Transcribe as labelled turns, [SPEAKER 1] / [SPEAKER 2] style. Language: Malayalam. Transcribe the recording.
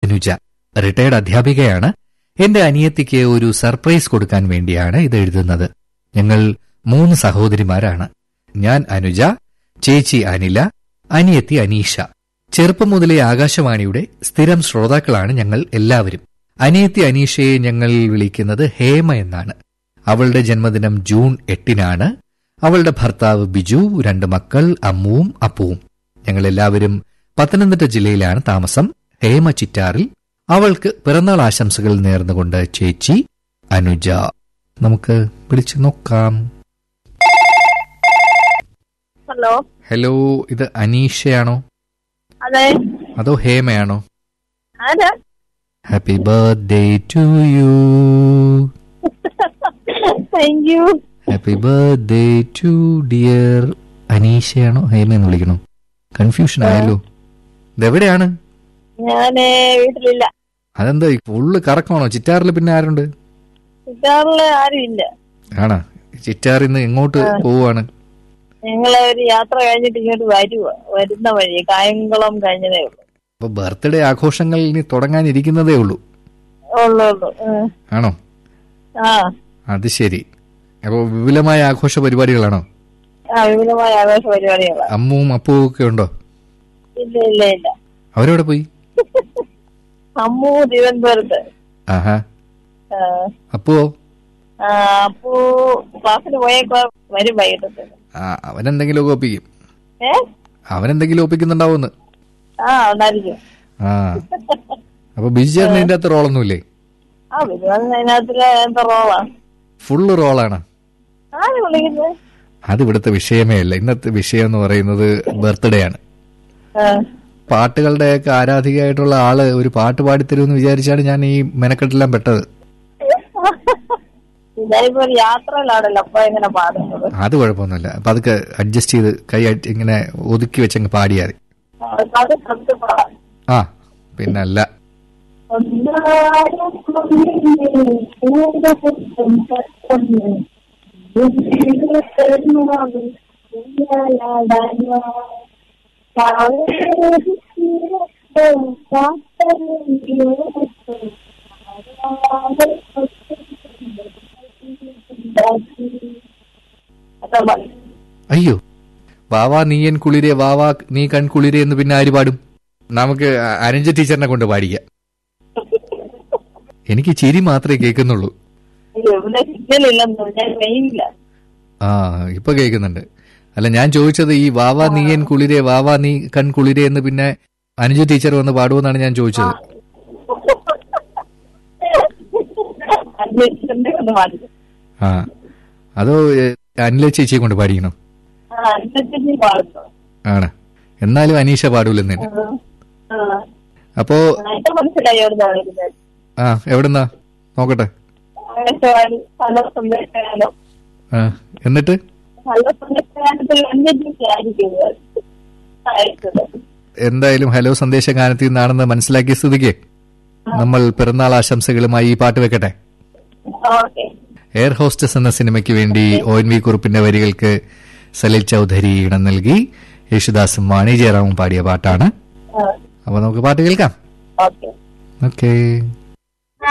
[SPEAKER 1] അനുജ റിട്ടയർഡ് അധ്യാപികയാണ് എന്റെ അനിയത്തിക്ക് ഒരു സർപ്രൈസ് കൊടുക്കാൻ വേണ്ടിയാണ് ഇത് എഴുതുന്നത് ഞങ്ങൾ മൂന്ന് സഹോദരിമാരാണ് ഞാൻ അനുജ ചേച്ചി അനില അനിയത്തി അനീഷ ചെറുപ്പം മുതലേ ആകാശവാണിയുടെ സ്ഥിരം ശ്രോതാക്കളാണ് ഞങ്ങൾ എല്ലാവരും അനിയത്തി അനീഷയെ ഞങ്ങൾ വിളിക്കുന്നത് ഹേമ എന്നാണ് അവളുടെ ജന്മദിനം ജൂൺ എട്ടിനാണ് അവളുടെ ഭർത്താവ് ബിജു രണ്ട് മക്കൾ അമ്മുവും അപ്പുവും ഞങ്ങൾ എല്ലാവരും പത്തനംതിട്ട ജില്ലയിലാണ് താമസം ഹേമ ചിറ്റാറിൽ അവൾക്ക് പിറന്നാൾ ആശംസകൾ നേർന്നുകൊണ്ട് ചേച്ചി അനുജ നമുക്ക് വിളിച്ചു നോക്കാം
[SPEAKER 2] ഹലോ
[SPEAKER 1] ഹലോ ഇത് അനീഷയാണോ
[SPEAKER 2] അതെ
[SPEAKER 1] അതോ ഹേമയാണോ
[SPEAKER 2] ആരാ
[SPEAKER 1] happy birthday to you
[SPEAKER 2] thank you
[SPEAKER 1] happy birthday to dear അനീഷയാണോ ഹേമ എന്ന് വിളിക്കണോ കൺഫ്യൂഷൻ ആയല്ലോ ഇതെവിടെയാണ്
[SPEAKER 2] ഞാന് വീട്ടിലില്ല
[SPEAKER 1] അതെന്താ ഈ ഫുള്ള് കറക്കമാണോ ചിറ്റാറിൽ പിന്നെ ആരുണ്ട്
[SPEAKER 2] സിറ്റാറില് ആരും ഇല്ല
[SPEAKER 1] ആണാ ചിറ്റാറിൽ നിന്ന് എങ്ങോട്ട് പോവാണ്
[SPEAKER 2] ഞങ്ങള് ഒരു യാത്ര കഴിഞ്ഞിട്ട് ഇങ്ങോട്ട് വരുക വരുന്ന വഴി കായംകുളം കഴിഞ്ഞതേ ഉള്ളൂ
[SPEAKER 1] അപ്പൊ ബർത്ത്ഡേ ആഘോഷങ്ങൾ ഇനി തുടങ്ങാനിരിക്കുന്നതേ ഉള്ളൂ
[SPEAKER 2] ഉള്ളു ഉള്ളു ഉം.
[SPEAKER 1] ആണോ
[SPEAKER 2] ആ
[SPEAKER 1] അത് ശരി അപ്പൊ വിപുലമായ ആഘോഷ പരിപാടികളാണോ
[SPEAKER 2] ആ വിപുലമായ ആഘോഷ പരിപാടികളാ
[SPEAKER 1] അമ്മുവും അപ്പുവും ഒക്കെ ഉണ്ടോ
[SPEAKER 2] ഇല്ല ഇല്ല ഇല്ല
[SPEAKER 1] അവരെവിടെ പോയി
[SPEAKER 2] അമ്മു തിരുവനന്തപുരത്ത്
[SPEAKER 1] ആഹാ
[SPEAKER 2] ആ,
[SPEAKER 1] അപ്പുവോ
[SPEAKER 2] ആ, അപ്പു ക്ലാസ്സിന് പോയേക്കോ വരും വൈകിട്ടത്തേക്ക്
[SPEAKER 1] ആ അവനെന്തെങ്കിലുമൊക്കെ ഒപ്പിക്കും
[SPEAKER 2] ഏ
[SPEAKER 1] അവനെന്തെങ്കിലും ഒപ്പിക്കുന്നുണ്ടാവുമെന്ന്
[SPEAKER 2] ആ ഉണ്ടായിരിക്കും
[SPEAKER 1] ആ അപ്പൊ ബിജു ചേട്ടന് ഇതിന്റെ അകത്ത് റോളൊന്നുമില്ലേ
[SPEAKER 2] ആ വിരുവന്ന് അതിനകത്തില് എന്താ റോളാ
[SPEAKER 1] ഫുള്ള് റോളാണ്
[SPEAKER 2] ആര് വിളിക്കുന്നത്
[SPEAKER 1] അത് ഇവിടുത്തെ വിഷയമേ അല്ല ഇന്നത്തെ വിഷയം എന്ന് പറയുന്നത് ബർത്ത്ഡേ ആണ്
[SPEAKER 2] ആ
[SPEAKER 1] പാട്ടുകളുടെയൊക്കെ ആരാധികയായിട്ടുള്ള ആള് ഒരു പാട്ട് പാടിത്തരുമെന്ന് വിചാരിച്ചാണ് ഞാൻ ഈ മെനക്കെട്ടെല്ലാം പെട്ടത്
[SPEAKER 2] ഇതായിപ്പോ ഒരു യാത്രയിലാണല്ലോ അപ്പൊ എങ്ങനെ പാടുന്നത്
[SPEAKER 1] അത് കുഴപ്പമൊന്നുമില്ല അപ്പൊ അതൊക്കെ അഡ്ജസ്റ്റ് ചെയ്ത് കൈ അടി- ഇങ്ങനെ ഒതുക്കി വെച്ചങ്ങ് പാടിയാൽ മതി.
[SPEAKER 2] അത് സത്യം പാടാം
[SPEAKER 1] ആ പിന്നല്ല
[SPEAKER 2] അതാ മതി
[SPEAKER 1] അയ്യോ വാവാ നീയൻ കുളിരെ വാവാ നീ കൺ കുളിരെ എന്ന് പിന്നെ ആര് പാടും നമുക്ക് അ- അനുജ ടീച്ചറിനെ കൊണ്ട് പാടിക്കാം എനിക്ക് ചിരി മാത്രമേ കേൾക്കുന്നുള്ളൂ
[SPEAKER 2] ഇവിടെ സിഗ്നൽ ഇല്ലെന്ന് ഞാൻ മെയിനില്ല
[SPEAKER 1] ആ ഇപ്പൊ കേൾക്കുന്നുണ്ട് അല്ല ഞാൻ ചോദിച്ചത് ഈ വാവാ നീയൻ കുളിരെ വാവാ നീ കൺ കുളിരെ എന്ന് പിന്നെ അനുജ ടീച്ചർ വന്ന് പാടുമെന്നാണ് ഞാൻ ചോദിച്ചത്
[SPEAKER 2] അന്വേഷിച്ചിട്ടുണ്ടെ ഒന്ന് പാടി
[SPEAKER 1] ആ അതോ ഏ, അനില ചേച്ചിയെ കൊണ്ട് പാടിക്കണോ
[SPEAKER 2] ആ അന്വേഷിച്ചു പാടുന്നു
[SPEAKER 1] ആണ് എന്നാലും അനീഷ പാടൂലെന്ന് തന്നെ
[SPEAKER 2] ആ
[SPEAKER 1] അപ്പോ
[SPEAKER 2] എന്റെ മനസ്സിലായി എവിടെ വിളിക്കുന്നത്
[SPEAKER 1] ആ എവിടെന്നാ നോക്കട്ടെ
[SPEAKER 2] ആകാശവാണി പല സന്ദേശകാലം
[SPEAKER 1] ആ എന്നിട്ട്
[SPEAKER 2] പല സന്ദേശകാലത്തിൽ അന്വേഷിച്ചായിരിക്കും അയച്ചത്
[SPEAKER 1] എന്തായാലും ഹലോ സന്ദേശ ഗാനത്തിൽ നിന്നാണെന്ന് മനസ്സിലാക്കിയ സ്ഥിതിക്ക് നമ്മൾ പിറന്നാൾ ആശംസകളുമായി ഈ പാട്ട് വെക്കട്ടെ
[SPEAKER 2] ഓക്കെ
[SPEAKER 1] എയർ ഹോസ്റ്റസ് എന്ന സിനിമയ്ക്ക് വേണ്ടി ഒ എൻ വി കുറുപ്പിന്റെ വരികൾക്ക് സലിൽ ചൌധരി ഇടം നൽകി യേശുദാസും വാണി ജയറാമും പാടിയ പാട്ടാണ് അപ്പൊ നമുക്ക് പാട്ട് കേൾക്കാം
[SPEAKER 2] ഓക്കെ
[SPEAKER 1] ഓക്കേ